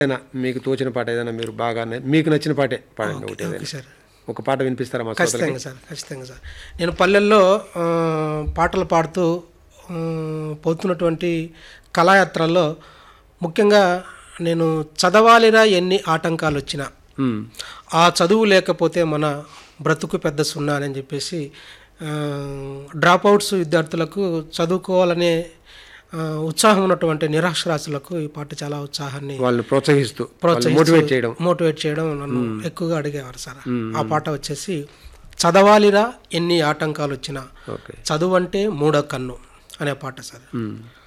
ఏదైనా మీకు తోచిన పాట ఏదైనా మీరు బాగా న- మీకు నచ్చిన పాటే పాడండి ఒకటి ఓకే ఏదైనా సార్ ఒక పాట వినిపిస్తారా మా శ్రోతలకి ఖచ్చితంగా సార్ ఖచ్చితంగా సార్ నేను పల్లెల్లో ఆ, పాటలు పాడుతూ ఆ, పోతున్నటువంటి కళాయాత్రల్లో ముఖ్యంగా నేను చదవాలిరా ఎన్ని ఆటంకాలు వచ్చినా ఉమ్, ఆ చదువు లేకపోతే మన బ్రతుకు పెద్ద సున్నా అని చెప్పేసి డ్రాప్ అవుట్స్ విద్యార్థులకు చదువుకోవాలనే ఆ, ఉత్సాహం ఉన్నటువంటి నిరాశరాశులకు ఈ పాట చాలా ఉత్సాహాన్ని వాళ్ళని ప్రోత్సహిస్తూ ప్రోత్సహిస్తూ మోటివేట్ చేయడం మోటివేట్ చేయడం నన్ను ఎక్కువగా అడిగేవారు సార్ ఆ పాట వచ్చేసి చదవాలిరా ఎన్ని ఆటంకాలు వచ్చినా ఓకే చదువు అంటే మూడో కన్ను అనే పాట సార్ ఉమ్.